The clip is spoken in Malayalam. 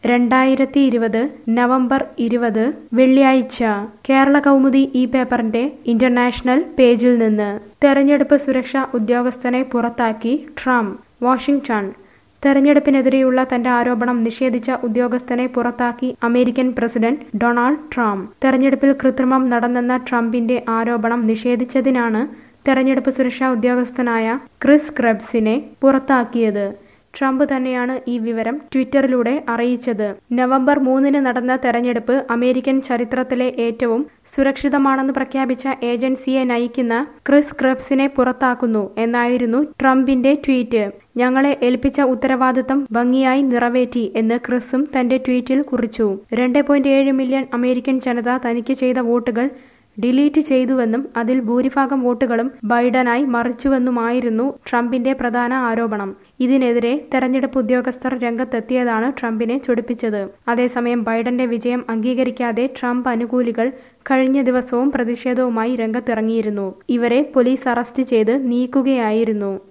രണ്ടായിരത്തി ഇരുപത് നവംബർ ഇരുപത് വെള്ളിയാഴ്ച കേരള കൗമുദി ഈ പേപ്പറിന്റെ ഇന്റർനാഷണൽ പേജിൽ നിന്ന് തെരഞ്ഞെടുപ്പ് സുരക്ഷാ ഉദ്യോഗസ്ഥനെ പുറത്താക്കി ട്രംപ് വാഷിംഗ്ടൺ തെരഞ്ഞെടുപ്പിനെതിരെയുള്ള തന്റെ ആരോപണം നിഷേധിച്ച ഉദ്യോഗസ്ഥനെ പുറത്താക്കി അമേരിക്കൻ പ്രസിഡന്റ് ഡൊണാൾഡ് ട്രംപ് തെരഞ്ഞെടുപ്പിൽ കൃത്രിമം നടന്നെന്ന ട്രംപിന്റെ ആരോപണം നിഷേധിച്ചതിനാണ് തെരഞ്ഞെടുപ്പ് സുരക്ഷാ ഉദ്യോഗസ്ഥനായ ക്രിസ് ക്രെബ്സിനെ പുറത്താക്കിയത് ട്രംപ് തന്നെയാണ് ഈ വിവരം ട്വിറ്ററിലൂടെ അറിയിച്ചത് നവംബർ മൂന്നിന് നടന്ന തെരഞ്ഞെടുപ്പ് അമേരിക്കൻ ചരിത്രത്തിലെ ഏറ്റവും സുരക്ഷിതമാണെന്ന് പ്രഖ്യാപിച്ച ഏജൻസിയെ നയിക്കുന്ന ക്രിസ് ക്രെബ്സിനെ പുറത്താക്കുന്നു എന്നായിരുന്നു ട്രംപിന്റെ ട്വീറ്റ് ഞങ്ങളെ ഏൽപ്പിച്ച ഉത്തരവാദിത്തം ഭംഗിയായി നിറവേറ്റി എന്ന് ക്രിസും തന്റെ ട്വീറ്റിൽ കുറിച്ചു രണ്ട് പോയിന്റ് ഏഴ് മില്യൺ അമേരിക്കൻ ജനത തനിക്ക് ചെയ്ത വോട്ടുകൾ ഡിലീറ്റ് ചെയ്തുവെന്നും അതിൽ ഭൂരിഭാഗം വോട്ടുകളും ബൈഡനായി മറിച്ചുവെന്നുമായിരുന്നു ട്രംപിന്റെ പ്രധാന ആരോപണം ഇതിനെതിരെ തെരഞ്ഞെടുപ്പ് ഉദ്യോഗസ്ഥർ രംഗത്തെത്തിയതാണ് ട്രംപിനെ ചൊടിപ്പിച്ചത് അതേസമയം ബൈഡന്റെ വിജയം അംഗീകരിക്കാതെ ട്രംപ് അനുകൂലികൾ കഴിഞ്ഞ ദിവസവും പ്രതിഷേധവുമായി രംഗത്തിറങ്ങിയിരുന്നു ഇവരെ പോലീസ് അറസ്റ്റ് ചെയ്ത് നീക്കുകയായിരുന്നു